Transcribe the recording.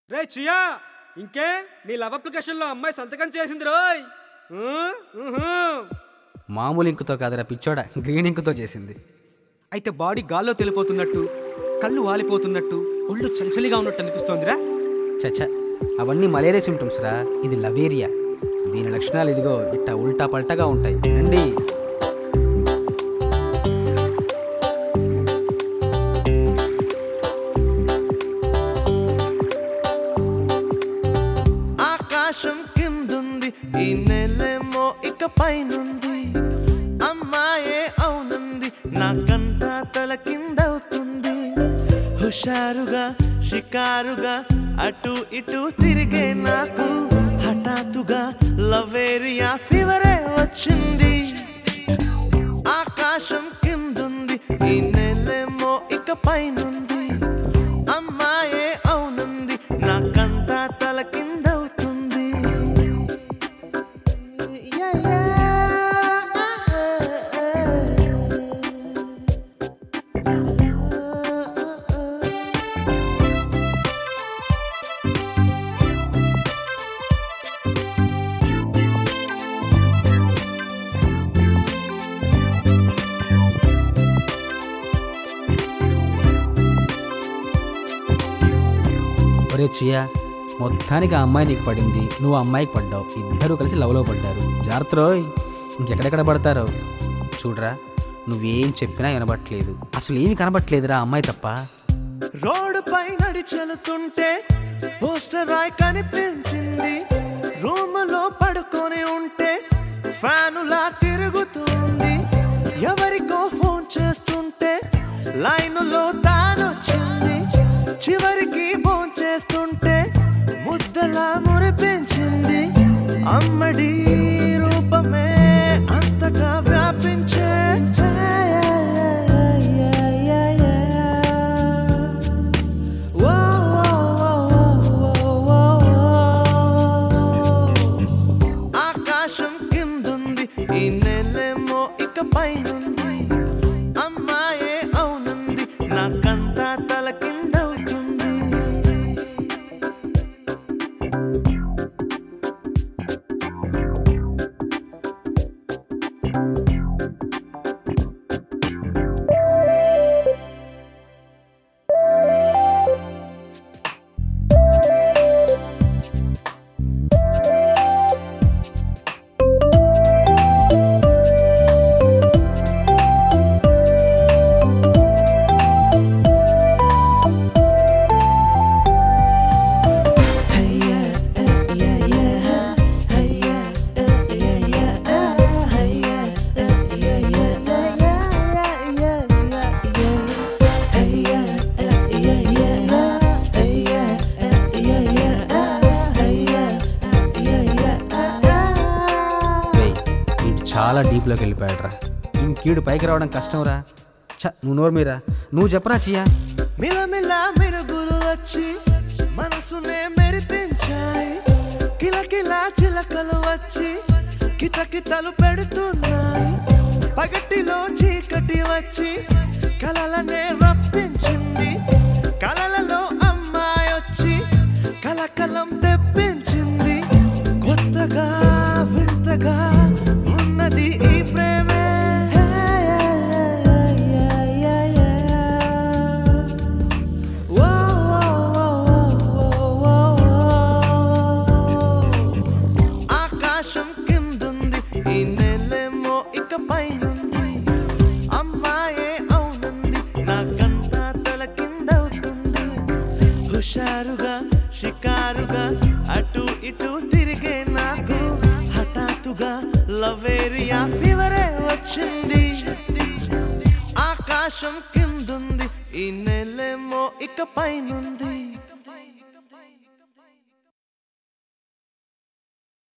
రే chia ఇంకే నీ love application లో అమ్మాయి సంతకం చేసింది రోయ్ ఊ, ఊహు. మామూలు ఇంకుతో కాదురా పిచ్చోడా గ్రీన్ ఇంకుతో చేసింది అయితే బాడీ గాల్లో తెలిపోతున్నట్టు కళ్ళు వాలిపోతున్నట్టు ఒళ్ళు చలిచలిగా ఉన్నట్టు అనిపిస్తోందిరా చచ్చ అవన్నీ మలేరియా సిమ్టమ్స్ రా ఇది లవేరియా దీని లక్షణాలు ఇదిగో ఇట్ట ఉల్టా పల్టాగా ఉంటాయి రండి ఆకాశం కిందుంది ఈ నెలేమో ఇక పైనుంది అమ్మాయే అవునుంది నాకంతా తల కిందవుతుంది హుషారుగా షికారుగా అటు ఇటు తిరిగే నాకు హఠాత్తుగా లవేరియా ఫీవరే వచ్చింది ఆకాశం కిందుంది ఈ నెలేమో ఇక పైనుంది అమ్మాయే అవునుంది నాకంతా తల కిందవుతుంది ఒరే చియా మొత్తానికి ఆ అమ్మాయి నీకు పడింది నువ్వు ఆ అమ్మాయికి పడ్డావు ఇద్దరు కలిసి లవ్లో పడ్డారు జాగ్రత్త రోయ్ ఇంకెక్కడెక్కడ పడతారో చూడరా నువ్వేం చెప్పినా వినబట్లేదు అసలు ఏమి కనబట్లేదురా ఆ అమ్మాయి తప్ప రోడ్డు పై నడిచెలుతుంటే పోస్టర్ రాయ్ కనిపించింది రూమ్ లో పడుకొని ఉంటే ఫ్యానులా తిరుగుతుంది ఎవరికో ఫోన్ చేస్తుంటే లైనులో తానొచ్చింది చివరికి ఫోన్ చేస్తుంటే ముద్దలా మురిపించింది అమ్మడి రూపమే అంతటా వ్యాపించే ఆకాశం కిందుంది ఈ నెలేమో ఇక పైనుంది అమ్మాయే అవునుంది నాకంతా తల కిందవుతుంది రేయ్ వీడు చాలా డీప్లోకి వెళ్ళిపోయాడు రా ఇంకీడు పైకి రావడం కష్టంరా చ నువ్వు నోరు మీరా నువ్వు చెప్పరా చియా మిలమిల మెరుగులు వచ్చి మనసునే మెరిపించాయి కిలకిల చిలకలు వచ్చి కితకితలు పెడుతున్నాయి పగటిలో చీకటి వచ్చి కలలనే రప్పించింది కలలలో అమ్మాయి వచ్చి కలకలం తెప్పించింది కొత్తగా వింతగా ఉన్నది ఈ ప్రేమే ఆకాశం కిందుంది ఈ నెలేమో ఇక పైనుంది అమ్మాయే అవునుంది నాకంతా తల కిందవుతుంది హుషారుగా షికారుగా అటు ఇటు తిరిగే నాకు హఠాత్తుగా లవేరియా ఫీవరే వచ్చింది ఆకాశం కిందుంది ఈ నెలేమో ఇక పైనుంది